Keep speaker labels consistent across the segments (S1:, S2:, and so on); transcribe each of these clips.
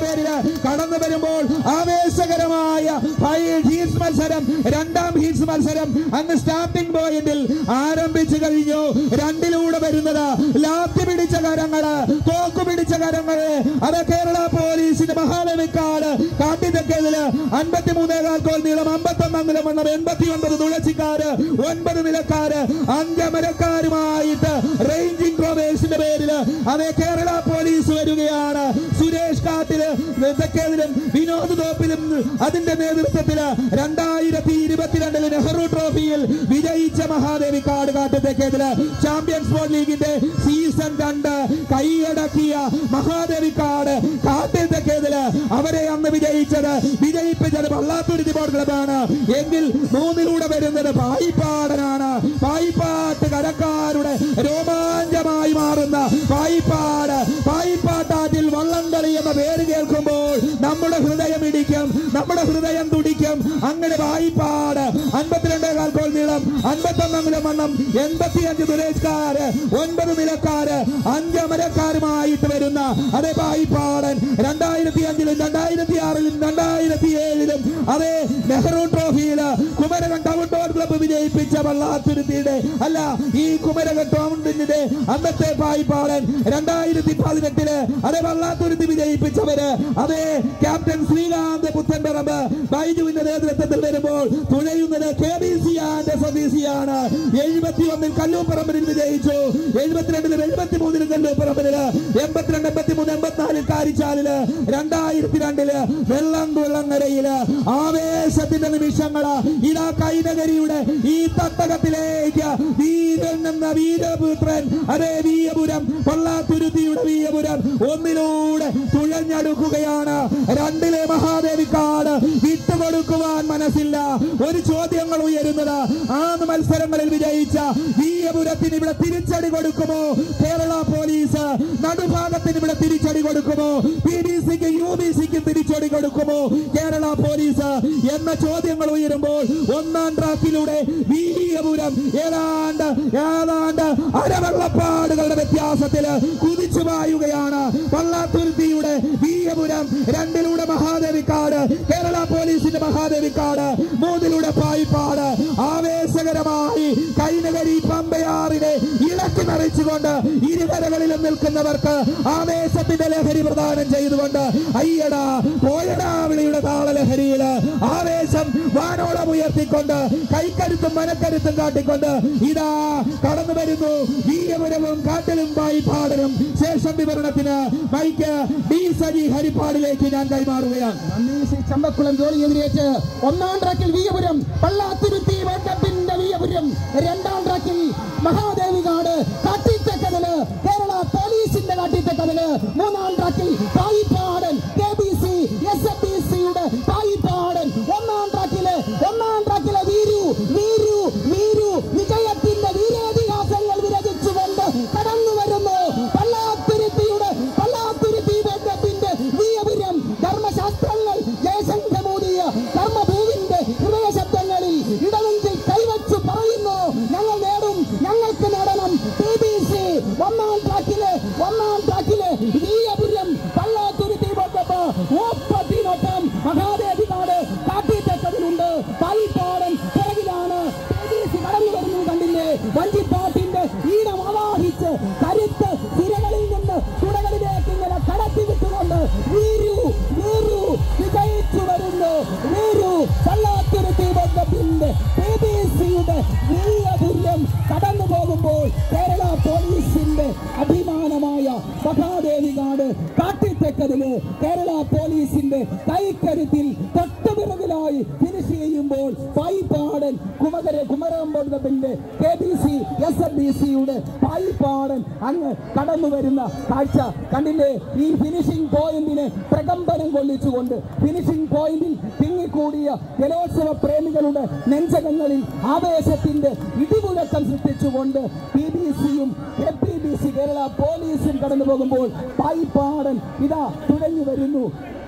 S1: പേരില് കടന്നു വരുമ്പോൾ ആവേശകരമായ ഹൈ ഹീൽസ് മത്സരം രണ്ടാം ഹീൽസ് മത്സരം അങ്ങ് സ്റ്റാർട്ടിംഗ് പോയിന്റിൽ ആരംഭിച്ചു കഴിഞ്ഞു രണ്ടിലൂടെ വരുന്നത് ലാത്തി പിടിച്ച കരങ്ങള് തോക്കു പിടിച്ച കരങ്ങള് അത് കേരള പോലീസിന്റെ മഹാദേവിക്കാട് കാട്ടിത്തെക്കേതില് അൻപത്തിമൂന്നേകാൽ കോൽ നീളം അമ്പത്തൊന്നംഗലം വണ്ണം എൺപത്തി ഒൻപത് തുളച്ചിക്കാര് ഒൻപത് നിലക്കാര് അഞ്ചമരക്കാരുമായിട്ട് റേഞ്ചിംഗ് പ്രൊവേഴ്സിന്റെ പേരില് അതേ കേരള പോലീസ് വരികയാണ് സുരേഷ് കാട്ടില് തെക്കേതിലും വിനോദ് തോപ്പിലും അതിന്റെ നേതൃത്വത്തില് രണ്ടായിരത്തി ഇരുപത്തിരണ്ടില് നെഹ്റു ട്രോഫിയിൽ വിജയിച്ച Mahadevikad Kattil Thekkethil champions sport ലീഗിന്റെ സീസൺ രണ്ട് കൈയടക്കിയ മഹാദേവി കാട് കാട്ടുതെക്കേതില് അവരെ അന്ന് വിജയിച്ചത് വിജയിപ്പിച്ചത് വള്ളാത്തുരുത്തി ബോർഡ് ക്ലബാണ് എങ്കിൽ മൂന്നിലൂടെ വരുന്നത് പായിപ്പാടനാണ് പായിപ്പാട്ട് കരക്കാരുടെ രോമാഞ്ചമായി മാറുന്ന പായിപ്പാട് പായിപ്പാട്ടാറ്റിൽ വള്ളംകളി എന്ന പേര് കേൾക്കുമ്പോൾ നമ്മുടെ ഹൃദയം ഇടിക്കും നമ്മുടെ ഹൃദയം തുടിക്കും അങ്ങനെ വായിപ്പാട് അൻപത്തിരണ്ടേകാൽ കോൾ നീളം അൻപത്തൊന്നംഗലം വണ്ണം എൺപത്തിയഞ്ച് ദുരേഷ്കാര് ഒൻപത് നിലക്കാര് അഞ്ചമരക്കാരുമായിട്ട് വരുന്ന അതേ വായിപ്പാടൻ രണ്ടായിരത്തി അഞ്ചിലും രണ്ടായിരത്തി ആറിലും രണ്ടായിരത്തി ഏഴിലും അതേ നെഹ്റു ട്രോഫിയില് കുമരകം ടൗൺ ബോർഡ് ക്ലബ്ബ് വിജയിപ്പിച്ച വള്ളാത്തുരുത്തിയുടെ അല്ല ഈ കുമരകം ടൗണിന്റെ അന്നത്തെ പായിപ്പാടൻ രണ്ടായിരത്തി പതിനെട്ടില് അതേ വള്ളാത്തുരുത്തി വിജയിപ്പിച്ചവര് അതേ ക്യാപ്റ്റൻ ശ്രീകാന്ത് പുത്തൻപറമ്പ് ബൈജുവിന്റെ നേതൃത്വത്തിൽ വരുമ്പോൾ തുഴയുന്നത് കെ ബി സി ആൻഡ് സ്വദേശിയാണ് എഴുപത്തി ഒന്നിൽ കല്ലൂപ്പറമ്പിൽ വിജയിച്ചു എഴുപത്തിരണ്ടിലും എഴുപത്തി മൂന്നിലും കല്ലൂപ്പറമ്പില് എൺപത്തിരണ്ട് എൺപത്തി മൂന്ന് എൺപത്തിനാലിൽ കാരിച്ചാലില് രണ്ടായിരത്തി രണ്ടില് വെള്ളം കുള്ളങ്ങരയില് ആവേശത്തിന്റെ നിമിഷങ്ങള് ഇതാ കൈനഗരിയുടെ ഈ തട്ടകത്തിലേക്ക് വീരൻ എന്ന വീരപുത്രൻ അതേ വീയപുരം പൊള്ളാത്തുരുത്തിയുടെ വീയപുരം ഒന്നിലൂടെ തുഴഞ്ഞെടുക്കുകയാണ് രണ്ടിലെ മഹാദേവിക്കാട് വിട്ടുകൊടുക്കുവാൻ മനസ്സില്ല ഒരു ചോദ്യങ്ങൾ ഉയരുന്നത് ആ മത്സരങ്ങളിൽ വിജയിച്ച വീയപുരത്തിന് ഇവിടെ തിരിച്ചടി കൊടുക്കുമോ കേരള പോലീസ് നടുഭാഗത്തിന് ഇവിടെ തിരിച്ചടി കൊടുക്കുമോ പി ഡി സിക്ക് യു ബി സിക്ക് തിരിച്ചടി കൊടുക്കുമോ കേരള പോലീസ് എന്ന ചോദ്യങ്ങൾ ഉയരുമ്പോൾ ഒന്നാം ട്രാക്കിലൂടെ വീയപുരം ഏതാണ്ട് ഏതാണ്ട് അരവെള്ളപ്പാടുകളുടെ വ്യത്യാസത്തില് കുതിച്ചു പായുകയാണ് വള്ളാത്തുരുത്തിയുടെ വീയപുരം രണ്ടിലൂടെ മഹാദേവിക്കാട് കേരള പോലീസിന്റെ മഹാദേവിക്കാട് മൂന്നിലൂടെ പായിപ്പാട് ആവേശകരമായി കൈനകരി പമ്പയാറിനെ ഇളക്കി നിറച്ചുകൊണ്ട് ഇരുകരകളിലും നിൽക്കുന്നവർക്ക് ആവേശത്തിന്റെ ലഹരി പ്രദാനം ചെയ്തുകൊണ്ട് അയ്യടാ പോയടാ വിളിയുടെ താളലഹരിയില് ആവേശം വാനോളം ഉയർത്തിക്കൊണ്ട് കൈക്കരുത്തും മനക്കരുത്തും കാട്ടിക്കൊണ്ട് ഇതാ കടന്നു വരുന്നു വീയപുരവും കാട്ടിലും പായിപ്പാടനും ശേഷം വിവരണത്തിന് മൈക്ക് ഡി സജി ഹരിപ്പാടിലേക്ക് ഞാൻ കൈമാറുകയാണ്
S2: നന്ദി ശ്രീ ചമ്പക്കുളം ജോലി എതിരേറ്റ് ഒന്നാം ട്രാക്കിൽ വീയപുരം പള്ളാത്തുരുത്തി വേണ്ടപ്പിന്റെ വീയപുരം രണ്ടാം ട്രാക്കിൽ മഹാദേവികാട് കാട്ടിത്തക്കതില് കേരള പോലീസിന്റെ കാട്ടിത്തക്കതില് മൂന്നാം ട്രാക്കിൽ Payippadan K B C S F B സിയുടെ പായിപ്പാടൻ ഒന്നാം ട്രാക്കില് ഒന്നാം ട്രാക്കിലെ വീരു വീരു വീരു വിജയത്തിന്റെ വീരേതിഹാസങ്ങൾ വിരചിച്ചുകൊണ്ട് കടന്നു വരുന്നു പള്ളാത്തുരുത്തിയുടെ പള്ളാത്തുരുത്തി വേണ്ടപ്പിന്റെ വീയപുരം ധർമ്മശാസ്ത്രങ്ങൾ ജയശങ്കമൂടിയ കർമ്മഭൂവിന്റെ ഹൃദയശബ്ദങ്ങളിൽ ഇടനെഞ്ചിൽ കൈവച്ചു പറയുന്നു ഞങ്ങൾ നേടും ഞങ്ങൾക്ക് നേടണം ടി ബി സി ഒന്നാം ട്രാക്കില് ഒന്നാം ട്രാക്കില് വീയപുരം പള്ളാത്തുരുത്തി വേണ്ടപ്പ് ഓപ്പത്തിനൊപ്പം മഹാദേവിനാട് കാട്ടിത്തക്കതിലുണ്ട് പായിപ്പാടൻ പിറകിലാണ് ടി.ബി.സി. കടന്നു വരുന്നു കണ്ടില്ലേ വഞ്ചിപ്പാട്ടിന്റെ ഈണം ആവാഹിച്ച് കരുത്ത് തിരകളിൽ നിന്ന് തുടകളിലേക്ക് ഇങ്ങനെ കടത്തി വിട്ടുകൊണ്ട് വീരു വീരു വിജയിച്ചു വരുന്നു വീരു പള്ളാത്തുരുത്തി ബന്ധത്തിന്റെ ടി.ബി.സിയുടെ വീയപുര്യം കടന്നു പോകുമ്പോൾ കേരള പോലീസിന്റെ അഭിമാനമായ മഹാദേവിനാട് കാട്ടിത്തെക്കതില് കേരള പോലീസിന്റെ കൈക്കരുത്തിൽ തൊട്ടുപിറകിലായി ഫിനിഷ് ചെയ്യുമ്പോൾ പായിപ്പാടൻ കുമകര കുമരമ്പൊടുത്തപ്പിന്റെ K B C S N B സിയുടെ പായിപ്പാടൻ അങ്ങ് കടന്നു വരുന്ന കാഴ്ച കണ്ടില്ലേ ഈ ഫിനിഷിംഗ് പോയിന്റിനെ പ്രകമ്പനം കൊള്ളിച്ചുകൊണ്ട് ഫിനിഷിംഗ് പോയിന്റിൽ തിങ്ങിക്കൂടിയ ജലോത്സവ പ്രേമികളുടെ നെഞ്ചകങ്ങളിൽ ആവേശത്തിന്റെ ഇടിമുഴക്കം സൃഷ്ടിച്ചുകൊണ്ട് പി ബി സിയും K P B C Kerala പോലീസും കടന്നു പോകുമ്പോൾ പായിപ്പാടൻ ഇതാ തുഴഞ്ഞു വരുന്നു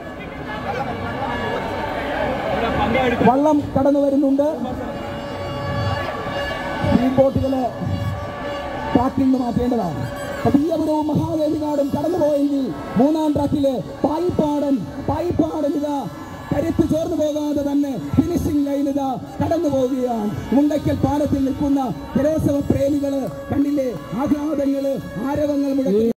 S2: വള്ളം കടന്നു വരുന്നുണ്ട് ഈ ബോട്ടുകള് ട്രാക്കിൽ നിന്ന് മാറ്റേണ്ടതാണ് വീയപുരവും മഹാദേവികാടും കടന്നുപോയെങ്കിൽ മൂന്നാം ട്രാക്കില് പായിപ്പാടൻ പായിപ്പാടൻ ഇതാ കരുത്ത് ചോർന്നു പോകാതെ തന്നെ ഫിനിഷിംഗ് ലൈൻ ഇതാ കടന്നു പോവുകയാണ് മുണ്ടയ്ക്കൽ പാലത്തിൽ നിൽക്കുന്ന ജലോത്സവ പ്രേമികള് കണ്ടില്ലേ ആഘാതങ്ങള് ആരവങ്ങൾ മുഴക്കി